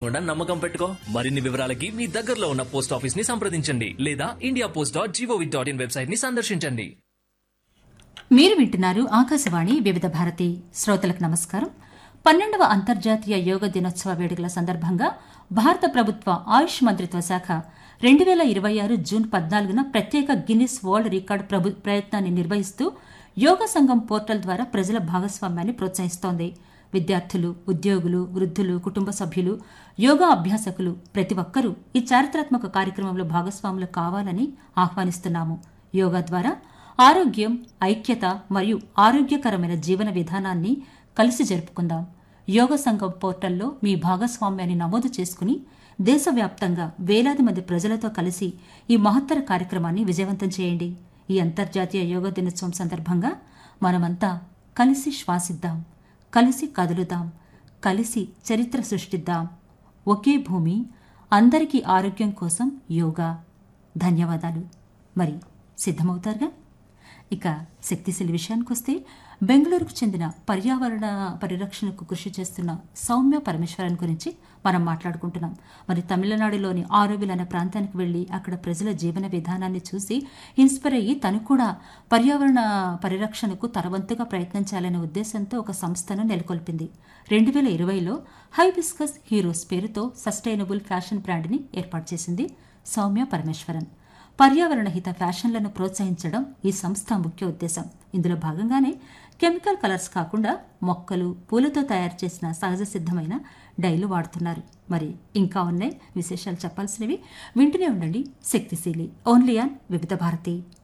తప్పకుండా నమ్మకం పెట్టుకో మరిన్ని వివరాలకి మీ దగ్గరలో ఉన్న పోస్ట్ ఆఫీస్ ని సంప్రదించండి లేదా India post dot GOV dot in website ని సందర్శించండి మీరు వింటున్నారు ఆకాశవాణి వివిధ భారతి శ్రోతలకు నమస్కారం పన్నెండవ అంతర్జాతీయ యోగ దినోత్సవ వేడుకల సందర్భంగా భారత ప్రభుత్వ ఆయుష్ మంత్రిత్వ శాఖ రెండు వేల ఇరవై ఆరు జూన్ పద్నాలుగున ప్రత్యేక గిన్నిస్ వరల్డ్ రికార్డు ప్రభు ప్రయత్నాన్ని నిర్వహిస్తూ యోగ సంఘం పోర్టల్ ద్వారా ప్రజల భాగస్వామ్యాన్ని ప్రోత్సహిస్తోంది విద్యార్థులు ఉద్యోగులు వృద్ధులు కుటుంబ సభ్యులు యోగా అభ్యాసకులు ప్రతి ఒక్కరూ ఈ చారిత్రాత్మక కార్యక్రమంలో భాగస్వాములు కావాలని ఆహ్వానిస్తున్నాము యోగా ద్వారా ఆరోగ్యం ఐక్యత మరియు ఆరోగ్యకరమైన జీవన విధానాన్ని కలిసి జరుపుకుందాం యోగ సంఘం పోర్టల్లో మీ భాగస్వామ్యాన్ని నమోదు చేసుకుని దేశవ్యాప్తంగా వేలాది మంది ప్రజలతో కలిసి ఈ మహత్తర కార్యక్రమాన్ని విజయవంతం చేయండి ఈ అంతర్జాతీయ యోగా దినోత్సవం సందర్భంగా మనమంతా కలిసి శ్వాసిద్దాం కలిసి కదులుదాం కలిసి చరిత్ర సృష్టిద్దాం ఒకే భూమి అందరికీ ఆరోగ్యం కోసం యోగా ధన్యవాదాలు మరి సిద్ధమవుతారుగా ఇక శక్తిశీలి విషయానికొస్తే బెంగళూరుకు చెందిన పర్యావరణ పరిరక్షణకు కృషి చేస్తున్న సౌమ్య పరమేశ్వరన్ గురించి మనం మాట్లాడుకుంటున్నాం మరి తమిళనాడులోని ఆరోవిల్ అనే ప్రాంతానికి వెళ్లి అక్కడ ప్రజల జీవన విధానాన్ని చూసి ఇన్స్పైర్ అయ్యి తను కూడా పర్యావరణ పరిరక్షణకు తరవంతుగా ప్రయత్నించాలనే ఉద్దేశంతో ఒక సంస్థను నెలకొల్పింది రెండు వేల ఇరవైలో హైబిస్కస్ హీరోస్ పేరుతో సస్టైనబుల్ ఫ్యాషన్ బ్రాండ్ని ఏర్పాటు చేసింది సౌమ్య పరమేశ్వరన్ పర్యావరణ హిత ఫ్యాషన్లను ప్రోత్సహించడం ఈ సంస్థ ముఖ్య ఉద్దేశం ఇందులో భాగంగానే కెమికల్ కలర్స్ కాకుండా మొక్కలు పూలతో తయారు చేసిన సహజ సిద్ధమైన డైలు వాడుతున్నారు మరి ఇంకా ఉన్నాయి విశేషాలు చెప్పాల్సినవి వింటూనే ఉండండి శక్తిశీలి ఓన్లీ ఆన్ వివిధ భారతి